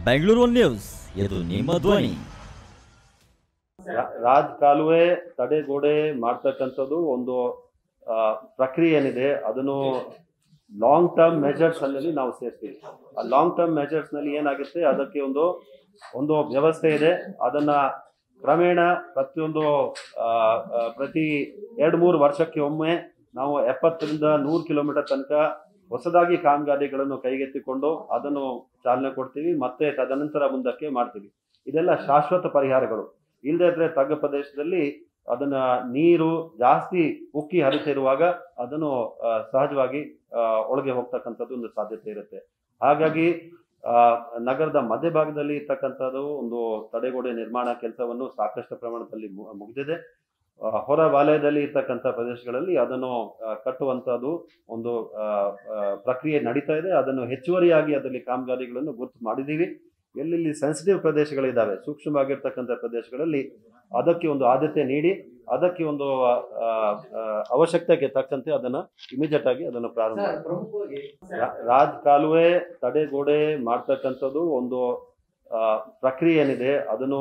Bengaluru news ಇದು ನಿಮ್ಮ ಧ್ವನಿ ರಾ- ರಾಜ್ ಕಾಲುವೆ ತಡೆಗೋಡೆ ಮಾಡ್ತಕ್ಕಂಥದ್ದು ಒಂದು ಆ, ಪ್ರಕ್ರಿಯೆ ಏನಿದೆ ಅದನ್ನು ಲಾಂಗ್ ಟರ್ಮ್ ಮೆಜರ್ಸ್ ಅಲ್ಲಿ ನಾವು ಸೇರ್ತೀವಿ ಆ ಲಾಂಗ್ ಟರ್ಮ್ ಮೆಜರ್ಸ್ ನಲ್ಲಿ ಏನಾಗುತ್ತೆ ಅದಕ್ಕೆ ಒಂದು ಒಂದು ವ್ಯವಸ್ಥೆ ಇದೆ ಅದನ್ನ ಕ್ರಮೇಣ ಪ್ರತಿಯೊಂದು ಆ, ಆ, ಪ್ರತಿ ಎರಡು ಮೂರು ವರ್ಷಕ್ಕೆ ಒಮ್ಮೆ ನಾವು ಎಪ್ಪತ್ತರಿಂದ ನೂರು ಕಿಲೋಮೀಟರ್ ತನಕ ಹೊಸದಾಗಿ ಕಾಮಗಾರಿಗಳನ್ನು ಕೈಗೆತ್ತಿಕೊಂಡು ಅದನ್ನು ಚಾಲನೆ ಕೊಡ್ತೀವಿ ಮತ್ತೆ ತದನಂತರ ಮುಂದಕ್ಕೆ ಮಾಡ್ತೀವಿ ಇದೆಲ್ಲ ಶಾಶ್ವತ ಪರಿಹಾರಗಳು ಇಲ್ಲದೆ ಇದ್ರೆ ತಗ್ಗು ಪ್ರದೇಶದಲ್ಲಿ ಅದನ್ನ ನೀರು ಜಾಸ್ತಿ ಉಕ್ಕಿ ಹರಿತಿರುವಾಗ ಅದನ್ನು ಆ, ಸಹಜವಾಗಿ ಆ, ಒಳಗೆ ಹೋಗ್ತಕ್ಕಂಥದ್ದು ಒಂದು ಸಾಧ್ಯತೆ ಇರುತ್ತೆ ಹಾಗಾಗಿ ಆ, ನಗರದ ಮಧ್ಯಭಾಗದಲ್ಲಿ ಇರ್ತಕ್ಕಂಥದ್ದು ಒಂದು ತಡೆಗೋಡೆ ನಿರ್ಮಾಣ ಕೆಲಸವನ್ನು ಸಾಕಷ್ಟು ಪ್ರಮಾಣದಲ್ಲಿ ಮು- ಮುಗಿದಿದೆ ಆ, ಹೊರ ವಲಯದಲ್ಲಿ ಇರ್ತಕ್ಕಂಥ ಪ್ರದೇಶಗಳಲ್ಲಿ ಅದನ್ನು ಆ, ಕಟ್ಟುವಂಥದ್ದು ಒಂದು ಆ, ಆ, ಪ್ರಕ್ರಿಯೆ ನಡೀತಾ ಇದೆ ಅದನ್ನು ಹೆಚ್ಚುವರಿಯಾಗಿ ಅದರಲ್ಲಿ ಕಾಮಗಾರಿಗಳನ್ನು ಗುರುತು ಮಾಡಿದ್ದೀವಿ ಎಲ್ಲೆಲ್ಲಿ ಸೆನ್ಸಿಟಿವ್ ಪ್ರದೇಶಗಳಿದ್ದಾವೆ ಸೂಕ್ಷ್ಮವಾಗಿರ್ತಕ್ಕಂಥ ಪ್ರದೇಶಗಳಲ್ಲಿ ಅದಕ್ಕೆ ಒಂದು ಆದ್ಯತೆ ನೀಡಿ ಅದಕ್ಕೆ ಒಂದು ಆ, ಆ, ಅವಶ್ಯಕತೆಗೆ ತಕ್ಕಂತೆ ಅದನ್ನ ಇಮಿಡಿಯೇಟ್ ಆಗಿ ಅದನ್ನು ಪ್ರಾರಂಭ ಸರ್ ಪ್ರಮುಖವಾಗಿ ರಾ- ರಾಜ್ ಕಾಲುವೆ ತಡೆಗೋಡೆ ಮಾಡ್ತಕ್ಕಂಥದ್ದು ಒಂದು ಆ, ಪ್ರಕ್ರಿಯೆ ಏನಿದೆ ಅದನ್ನು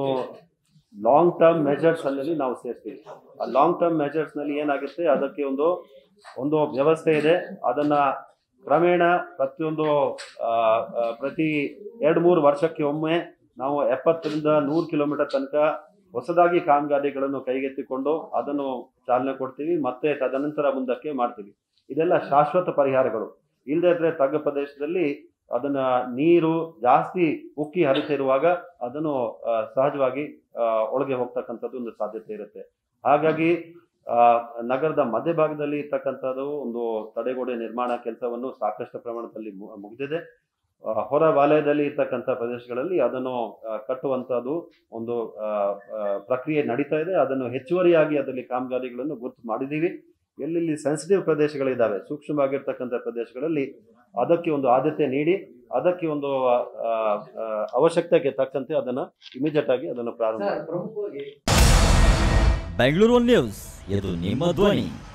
ಲಾಂಗ್ ಟರ್ಮ್ ಮೆಜರ್ಸ್ ಅಲ್ಲಿ ನಾವು ಸೇರ್ತೀವಿ ಆ ಲಾಂಗ್ ಟರ್ಮ್ ಮೆಜರ್ಸ್ ನಲ್ಲಿ ಏನಾಗುತ್ತೆ ಅದಕ್ಕೆ ಒಂದು ಒಂದು ವ್ಯವಸ್ಥೆ ಇದೆ ಅದನ್ನ ಕ್ರಮೇಣ ಪ್ರತಿಯೊಂದು ಆ, ಆ, ಪ್ರತಿ ಎರಡು ಮೂರು ವರ್ಷಕ್ಕೆ ಒಮ್ಮೆ ನಾವು ಎಪ್ಪತ್ತರಿಂದ ನೂರು ಕಿಲೋಮೀಟರ್ ತನಕ ಹೊಸದಾಗಿ ಕಾಮಗಾರಿಗಳನ್ನು ಕೈಗೆತ್ತಿಕೊಂಡು ಅದನ್ನು ಚಾಲನೆ ಕೊಡ್ತೀವಿ ಮತ್ತೆ ತದನಂತರ ಮುಂದಕ್ಕೆ ಮಾಡ್ತೀವಿ ಇದೆಲ್ಲ ಶಾಶ್ವತ ಪರಿಹಾರಗಳು ಇಲ್ಲದೆ ಇದ್ರೆ ತಗ್ಗು ಪ್ರದೇಶದಲ್ಲಿ ಅದನ್ನ ನೀರು ಜಾಸ್ತಿ ಉಕ್ಕಿ ಹರಿತಿರುವಾಗ ಅದನ್ನು ಆ, ಸಹಜವಾಗಿ ಆ, ಒಳಗೆ ಹೋಗ್ತಕ್ಕಂಥದ್ದು ಒಂದು ಸಾಧ್ಯತೆ ಇರುತ್ತೆ ಹಾಗಾಗಿ ಆ, ನಗರದ ಮಧ್ಯಭಾಗದಲ್ಲಿ ಇರ್ತಕ್ಕಂಥದ್ದು ಒಂದು ತಡೆಗೋಡೆ ನಿರ್ಮಾಣ ಕೆಲಸವನ್ನು ಸಾಕಷ್ಟು ಪ್ರಮಾಣದಲ್ಲಿ ಮು- ಮುಗಿದಿದೆ ಆ, ಹೊರ ವಲಯದಲ್ಲಿ ಇರ್ತಕ್ಕಂಥ ಪ್ರದೇಶಗಳಲ್ಲಿ ಅದನ್ನು ಆ, ಕಟ್ಟುವಂಥದ್ದು ಒಂದು ಆ, ಆ, ಪ್ರಕ್ರಿಯೆ ನಡೀತಾ ಇದೆ ಅದನ್ನು ಹೆಚ್ಚುವರಿಯಾಗಿ ಅದರಲ್ಲಿ ಕಾಮಗಾರಿಗಳನ್ನು ಗುರುತು ಮಾಡಿದ್ದೀವಿ ಎಲ್ಲೆಲ್ಲಿ ಸೆನ್ಸಿಟಿವ್ ಪ್ರದೇಶಗಳಿದ್ದಾವೆ ಸೂಕ್ಷ್ಮವಾಗಿರ್ತಕ್ಕಂಥ ಪ್ರದೇಶಗಳಲ್ಲಿ ಅದಕ್ಕೆ ಒಂದು ಆದ್ಯತೆ ನೀಡಿ ಅದಕ್ಕೆ ಒಂದು ಆ, ಆ, ಅವಶ್ಯಕತೆಗೆ ತಕ್ಕಂತೆ ಅದನ್ನ ಇಮಿಡಿಯೇಟ್ ಆಗಿ ಅದನ್ನು ಪ್ರಾರಂಭ ಸರ್ ಪ್ರಮುಖವಾಗಿ ಬೆಂಗಳೂರು ನ್ಯೂಸ್ ಇದು ನಿಮ್ಮ ಧ್ವನಿ